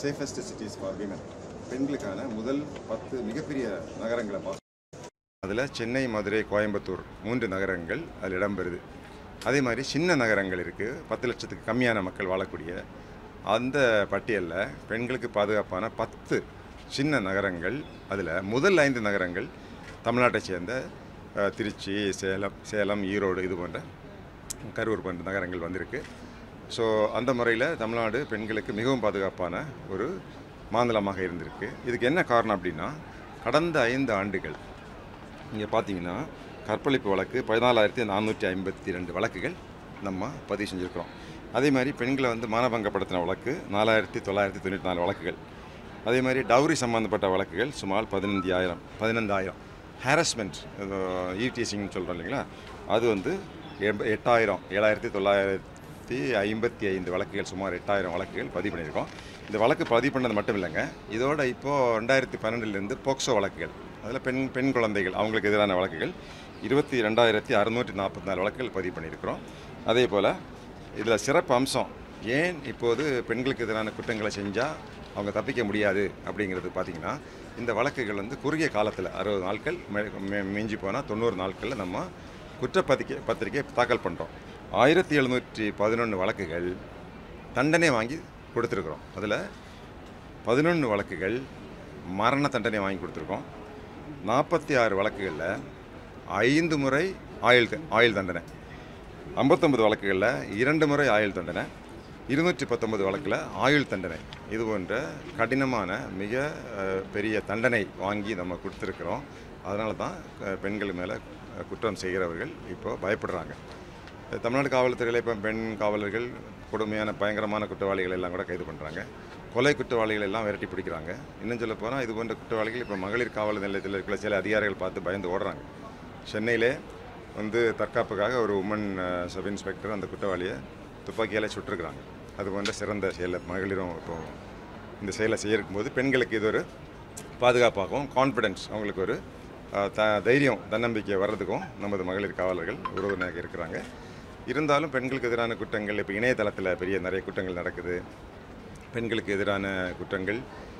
Safest cities for women பெண்களுக்கான முதல் பத்து மிகப்பெரிய நகரங்களை பார்த்து அதில் சென்னை மதுரை கோயம்புத்தூர் மூன்று நகரங்கள் அதில் இடம்பெறுது அதே மாதிரி சின்ன நகரங்கள் இருக்குது பத்து லட்சத்துக்கு கம்மியான மக்கள் வாழக்கூடிய அந்த பட்டியலில் பெண்களுக்கு பாதுகாப்பான பத்து சின்ன நகரங்கள் அதில் முதல் ஐந்து நகரங்கள் தமிழ்நாட்டை சேர்ந்த அஹ், திருச்சி சேலம் சேலம் ஈரோடு இது போன்ற கரூர் போன்ற நகரங்கள் வந்திருக்கு ஸோ அந்த முறையில் தமிழ்நாடு பெண்களுக்கு மிகவும் பாதுகாப்பான ஒரு மாநிலமாக இருந்திருக்கு இதுக்கு என்ன காரணம் அப்படின்னா கடந்த ஐந்து ஆண்டுகள் இங்கே பார்த்தீங்கன்னா கற்பழிப்பு வழக்கு பதினாலாயிரத்தி நானூற்றி ஐம்பத்தி ரெண்டு வழக்குகள் நம்ம பதிவு செஞ்சுருக்கிறோம் அதே மாதிரி பெண்களை வந்து மானபங்கப்படுத்தின வழக்கு நாலாயிரத்தி தொள்ளாயிரத்தி தொண்ணூற்றி நாலு வழக்குகள் அதே மாதிரி டவுரி சம்மந்தப்பட்ட வழக்குகள் சுமார் பதினஞ்சாயிரம் பதினந்தாயிரம் ஹாரஸ்மெண்ட் ஈடிசிங்னு சொல்கிறோம் இல்லைங்களா அது வந்து எண்ப- எட்டாயிரம் ஏழாயிரத்தி தொள்ளாயிரத்தி ஐம்பத்தி ஐந்து வழக்குகள் சுமார் எட்டாயிரம் வழக்குகள் பதிவு பண்ணியிருக்கோம் இந்த வழக்கு பதிவு பண்ணது மட்டும் இல்லைங்க இதோட இப்போது ரெண்டாயிரத்தி பன்னெண்டுலேருந்து போக்சோ வழக்குகள் அதில் பெண் பெண் குழந்தைகள் அவங்களுக்கு எதிரான வழக்குகள் இருபத்தி ரெண்டாயிரத்தி அறுநூற்றி நாற்பத்தி நாலு வழக்குகள் பதிவு பண்ணியிருக்கிறோம் அதே போல் இதில் சிறப்பு அம்சம் ஏன் இப்போது பெண்களுக்கு எதிரான குற்றங்களை செஞ்சால் அவங்க தப்பிக்க முடியாது அப்படிங்கிறது பார்த்திங்கன்னா இந்த வழக்குகள் வந்து குறுகிய காலத்தில் அறுபது நாட்கள் மே- மே- மிஞ்சி போனால் தொண்ணூறு நாட்களில் நம்ம குற்றப்பத்திரிக்கை பத்திரிக்கை தாக்கல் பண்ணுறோம் ஆயிரத்தி எழுநூற்றி பதினொன்று வழக்குகள் தண்டனை வாங்கி கொடுத்துருக்குறோம் அதில் பதினொன்று வழக்குகள் மரண தண்டனை வாங்கி கொடுத்துருக்கோம் நாற்பத்தி ஆறு வழக்குகளில் ஐந்து முறை ஆயுள் த- ஆயுள் தண்டனை ஐம்பத்தொம்பது வழக்குகளில் இரண்டு முறை ஆயுள் தண்டனை இருநூற்றி பத்தொன்பது வழக்கில் ஆயுள் தண்டனை இது போன்ற கடினமான மிக அஹ், பெரிய தண்டனை வாங்கி நம்ம கொடுத்துருக்குறோம் அதனால தான் அஹ், பெண்கள் மேலே குற்றம் செய்கிறவர்கள் இப்போ பயப்படுறாங்க தமிழ்நாடு காவல்துறையில் இப்போ பெண் காவலர்கள் கொடுமையான பயங்கரமான குற்றவாளிகள் எல்லாம் கூட கைது பண்ணுறாங்க கொலை குற்றவாளிகள் எல்லாம் விரட்டி பிடிக்கிறாங்க இன்னும் சொல்ல போனால் இது போன்ற குற்றவாளிகள் இப்போ மகளிர் காவல் நிலையத்தில் இருக்கிற சில அதிகாரிகள் பார்த்து பயந்து ஓடுறாங்க சென்னையிலே வந்து தற்காப்புக்காக ஒரு உமன் சப் இன்ஸ்பெக்டர் அந்த குற்றவாளியை துப்பாக்கியால் சுட்டிருக்கிறாங்க அது போன்ற சிறந்த செயலை மகளிரும் இப்போ இந்த செயலை செய்யறக்கும் போது பெண்களுக்கு இது ஒரு பாதுகாப்பாகவும் கான்ஃபிடென்ஸ் அவங்களுக்கு ஒரு அஹ், த தைரியம் தன்னம்பிக்கை வர்றதுக்கும் நமது மகளிர் காவலர்கள் உறவினராக இருக்கிறாங்க இருந்தாலும் பெண்களுக்கு எதிரான குற்றங்கள் இப்போ இணையதளத்தில் பெரிய நிறைய குற்றங்கள் நடக்குது பெண்களுக்கு எதிரான குற்றங்கள்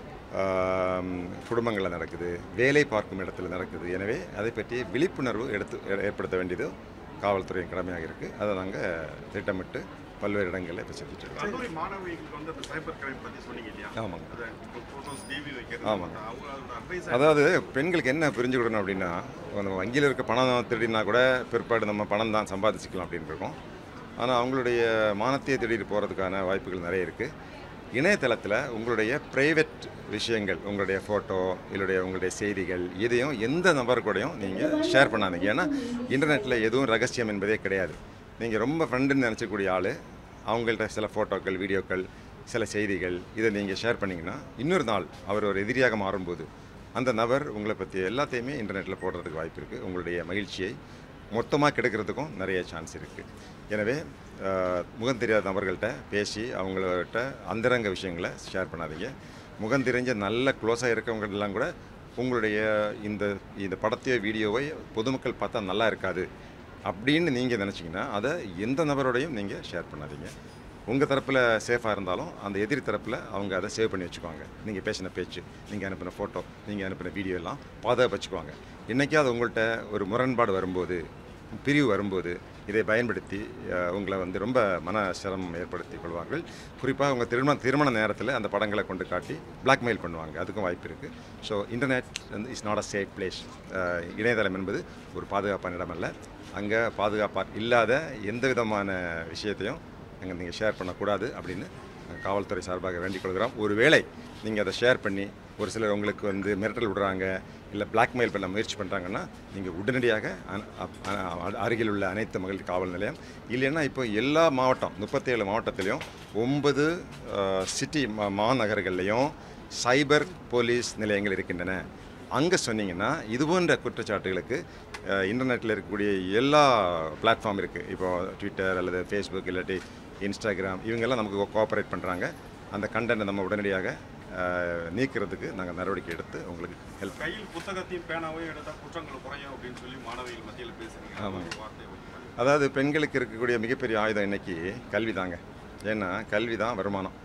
குடும்பங்களில் நடக்குது வேலை பார்க்கும் இடத்துல நடக்குது எனவே அதை பற்றி விழிப்புணர்வு எடுத்து ஏ- ஏற்படுத்த வேண்டியது காவல்துறையின் கடமையாக இருக்குது அதை நாங்கள் திட்டமிட்டு பல்வேறு இடங்களில் இப்போ செஞ்சுட்டு இருக்கோம் கல்லூரி மாணவிகளுக்கு வந்து அந்த சைபர் கிரைம் பத்தி சொன்னீங்க இல்லையா ஆமாங்க அது இப்போ போட்டோஸ் டிவி வைக்கிறது ஆமாங்க. அவங்க அதோட அட்வைஸ் அதாவது பெண்களுக்கு என்ன புரிஞ்சுக்கிடணும் அப்படின்னா நம்ம வங்கியில் இருக்க பணம் திருடினா கூட பிற்பாடு நம்ம பணம் தான் சம்பாதிச்சுக்கலாம் அப்படின்னு இருக்கோம் ஆனால் அவங்களுடைய மானத்தையே திருடிட்டு போகிறதுக்கான வாய்ப்புகள் நிறைய இருக்குது இணையதளத்தில் உங்களுடைய ப்ரைவேட் விஷயங்கள் உங்களுடைய ஃபோட்டோ இல்லைடைய உங்களுடைய செய்திகள் எதையும் எந்த நபர் கூடயும் நீங்கள் ஷேர் பண்ணாதீங்க ஏன்னா இன்டர்நெட்டில் எதுவும் ரகசியம் என்பதே கிடையாது நீங்கள் ரொம்ப ஃப்ரெண்டுன்னு நினச்சக்கூடிய ஆள் அவங்கள்ட்ட சில ஃபோட்டோக்கள் வீடியோக்கள் சில செய்திகள் இதை நீங்கள் ஷேர் பண்ணிங்கன்னா இன்னொரு நாள் அவர் ஒரு எதிரியாக மாறும்போது அந்த நபர் உங்களை பற்றி எல்லாத்தையுமே இன்டர்நெட்டில் போடுறதுக்கு வாய்ப்பு இருக்குது உங்களுடைய மகிழ்ச்சியை மொத்தமாக கெடுக்கிறதுக்கும் நிறைய சான்ஸ் இருக்குது எனவே அஹ், முகம் தெரியாத நபர்கள்ட்ட பேசி அவங்கள்ட்ட அந்தரங்க விஷயங்களை ஷேர் பண்ணாதீங்க முகம் தெரிஞ்ச நல்ல க்ளோஸாக இருக்கவங்கெல்லாம் கூட உங்களுடைய இந்த இந்த படத்தையோ வீடியோவை பொதுமக்கள் பார்த்தா நல்லா இருக்காது அப்படின்னு நீங்கள் நினச்சிங்கன்னா அதை எந்த நபரோடையும் நீங்கள் ஷேர் பண்ணாதீங்க உங்கள் தரப்பில் சேஃபாக இருந்தாலும் அந்த எதிரி தரப்பில் அவங்க அதை சேவ் பண்ணி வச்சுக்குவாங்க நீங்கள் பேசின பேச்சு நீங்கள் அனுப்பின ஃபோட்டோ நீங்கள் அனுப்பின வீடியோ எல்லாம் பாதுகாப்பு வச்சுக்குவாங்க இன்றைக்காவது உங்கள்கிட்ட ஒரு முரண்பாடு வரும்போது பிரிவு வரும்போது இதை பயன்படுத்தி அஹ், உங்களை வந்து ரொம்ப மன சிரமம் ஏற்படுத்தி கொள்வார்கள் குறிப்பாக உங்கள் திருமண திருமண நேரத்தில் அந்த படங்களை கொண்டு காட்டி பிளாக்மெயில் பண்ணுவாங்க அதுக்கும் வாய்ப்பு இருக்குது ஸோ இன்டர்நெட் வந்து is not a safe place இணையதளம் என்பது ஒரு பாதுகாப்பான இடம் அல்ல அங்கே பாதுகாப்பாக இல்லாத எந்த விதமான விஷயத்தையும் அங்கே நீங்கள் ஷேர் பண்ணக்கூடாது அப்படின்னு காவல்துறை சார்பாக வேண்டிக் கொள்கிறோம் ஒருவேளை நீங்கள் அதை ஷேர் பண்ணி ஒரு சிலர் உங்களுக்கு வந்து மிரட்டல் விடுறாங்க இல்லை பிளாக்மெயில் பண்ண முயற்சி பண்ணுறாங்கன்னா நீங்கள் உடனடியாக அ- அ- அ- அருகில் உள்ள அனைத்து மகளிர் காவல் நிலையம் இல்லைன்னா இப்போ எல்லா மாவட்டம் முப்பத்தேழு மாவட்டத்திலையும் ஒன்பது சிட்டி மாநகர்கள்லையும் சைபர் போலீஸ் நிலையங்கள் இருக்கின்றன அங்கே சொன்னீங்கன்னா இது போன்ற குற்றச்சாட்டுகளுக்கு இன்டர்நெட்டில் இருக்கக்கூடிய எல்லா பிளாட்ஃபார்ம் இருக்குது இப்போ ட்விட்டர் அல்லது ஃபேஸ்புக் இல்லாட்டி இன்ஸ்டாகிராம் இவங்கெல்லாம் நமக்கு கோஆப்ரேட் பண்ணுறாங்க அந்த கண்டென்ட்டை நம்ம உடனடியாக அஹ், நீக்கிறதுக்கு நாங்கள் நடவடிக்கை எடுத்து உங்களுக்கு ஹெல்ப் கையில் புத்தகத்தையும் பேனாவையும் எடுத்தா குற்றங்கள் குறையும் அப்படின்னு சொல்லி மாணவிகள் மத்தியில் பேசுறீங்க ஆமாங்க. ஒரு வார்த்தை ஒரு- அதாவது பெண்களுக்கு இருக்கக்கூடிய மிகப்பெரிய ஆயுதம் இன்னைக்கு கல்வி தாங்க ஏன்னா கல்வி தான் வருமானம்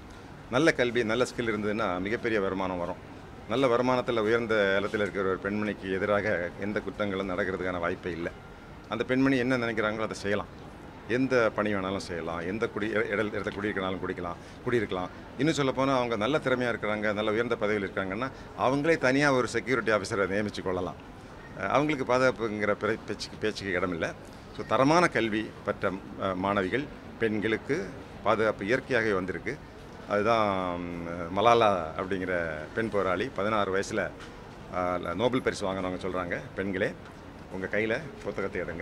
நல்ல கல்வி நல்ல ஸ்கில் இருந்ததுன்னா மிகப்பெரிய வருமானம் வரும் நல்ல வருமானத்தில் உயர்ந்த இடத்துல இருக்கிற ஒரு பெண்மணிக்கு எதிராக எந்த குற்றங்களும் நடக்கிறதுக்கான வாய்ப்பே இல்லை அந்த பெண்மணி என்ன நினைக்கிறாங்களோ அதை செய்யலாம் எந்த பணி வேணாலும் செய்யலாம் எந்த குடி இடல் இடத்த குடியிருக்கனாலும் குடிக்கலாம் குடியிருக்கலாம் இன்னும் சொல்லப்போனால் அவங்க நல்ல திறமையாக இருக்கிறாங்க நல்ல உயர்ந்த பதவியில் இருக்காங்கன்னா அவங்களே தனியாக ஒரு செக்யூரிட்டி ஆஃபீஸரை நியமித்து கொள்ளலாம் அஹ் அவங்களுக்கு பாதுகாப்புங்கிற பிற- பேச்சுக்கு பேச்சுக்கு இடமில்லை ஸோ தரமான கல்வி பெற்ற அஹ், மாணவிகள் பெண்களுக்கு பாதுகாப்பு இயற்கையாகவே வந்திருக்கு அதுதான் ம், மலாலா அப்படிங்கிற பெண் போராளி பதினாறு வயசில் நோபல் பரிசு வாங்கினவங்க சொல்கிறாங்க பெண்களே உங்கள் கையில் புத்தகத்தை எடுங்க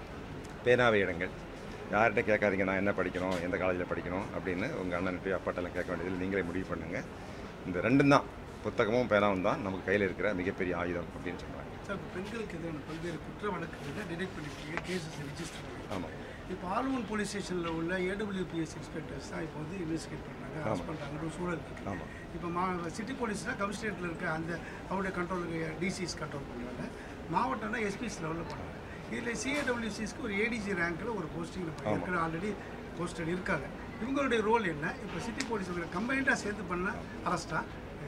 பேனாவை எடுங்கள் யார்கிட்ட கேட்காதீங்க நான் என்ன படிக்கணும் எந்த காலேஜில் படிக்கணும் அப்படின்னு உங்கள் அண்ணன்ட்டு அப்பாட்டெல்லாம் கேட்க வேண்டியதில்லை நீங்களே முடிவு பண்ணுங்கள் இந்த ரெண்டும் தான் புத்தகமும் பேனாவும் தான் நமக்கு கையில் இருக்கிற மிகப்பெரிய ஆயுதம் அப்படின்னு சொல்கிறாங்க சார் இப்போ பெண்களுக்கு எதிரான பல்வேறு குற்ற வழக்குகளை டிடெக்ட் பண்ணிருக்கீங்க கேசஸ் ரெஜிஸ்டர் பண்ணிருக்கீங்க ஆமாம் இப்போ ஆல்மன் போலீஸ் ஸ்டேஷனில் உள்ள ஏடபிள்யூபிஎஸ் இன்ஸ்பெக்டர்ஸ் தான் இப்போ வந்து இன்வெஸ்டிகேட் பண்ணுறாங்க அரெஸ்ட் பண்ணுறாங்க ஒரு சூழல் இருக்குது ஆமாம் இப்போ மா சிட்டி போலீஸ்னால் கமிஷனரேட்டில் இருக்க அந்த அவருடைய கண்ட்ரோலுக்கு டிசிஸ் கண்ட்ரோல் பண்ணுறாங்க மாவட்டம்னா எஸ்பிஎஸ் லெவலில் பண்ணுறாங்க இதில் சிஏடபிள்யூசிஸ்க்கு ஒரு ஏடிஜி ரேங்க்கில் ஒரு போஸ்டிங் நம்ம ஏற்கனவே ஆல்ரெடி போஸ்டட் இருக்காங்க இவங்களுடைய ரோல் என்ன இப்போ சிட்டி போலீஸ் கம்பைண்டாக சேர்த்து பண்ண அரெஸ்ட்டாக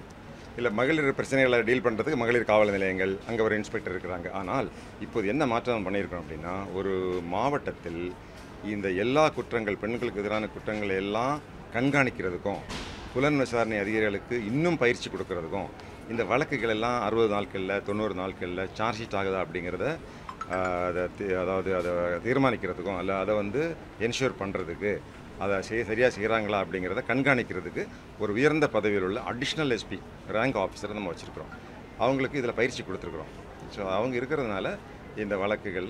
இல்லை மகளிர் பிரச்சனைகளை டீல் பண்ணுறதுக்கு மகளிர் காவல் நிலையங்கள் அங்கே ஒரு இன்ஸ்பெக்டர் இருக்கிறாங்க ஆனால் இப்போது என்ன மாற்றம் பண்ணியிருக்கோம் அப்படின்னா ஒரு மாவட்டத்தில் இந்த எல்லா குற்றங்கள் பெண்களுக்கு எதிரான குற்றங்களை எல்லாம் கண்காணிக்கிறதுக்கும் புலன் விசாரணை அதிகாரிகளுக்கு இன்னும் பயிற்சி கொடுக்கறதுக்கும் இந்த வழக்குகள் எல்லாம் அறுபது நாட்களில் தொண்ணூறு நாட்களில் சார்ஜ் ஷீட் ஆகுதா அப்படிங்கிறத ஆஹ், அதை தி- அதாவது அதை தீர்மானிக்கிறதுக்கும் அல்ல அதை வந்து என்ஷூர் பண்ணுறதுக்கு அதை செய் சரியாக செய்கிறாங்களா அப்படிங்கிறத கண்காணிக்கிறதுக்கு ஒரு உயர்ந்த பதவியில் உள்ள அடிஷ்னல் எஸ்பி ரேங்க் ஆஃபீஸரை நம்ம வச்சுருக்கிறோம் அவங்களுக்கு இதில் பயிற்சி கொடுத்துருக்குறோம் ஸோ அவங்க இருக்கிறதுனால இந்த வழக்குகளில்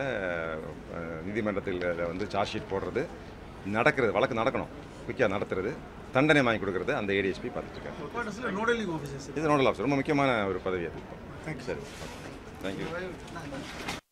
அஹ், நீதிமன்றத்தில் இதை வந்து சார்ஜ் ஷீட் போடுறது நடக்கிறது வழக்கு நடக்கணும் குயிக்காக நடத்துறது தண்டனை வாங்கி கொடுக்குறது அந்த ஏடிஎஸ்பி பார்த்துட்ருக்காங்க ஹெட்குவார்ட்டர்ஸில் நோடலிங் ஆஃபீஸர்ஸ் இது நோடல் ஆஃபீஸர் ரொம்ப முக்கியமான ஒரு பதவி அது தேங்க்யூ சரி தேங்க்யூ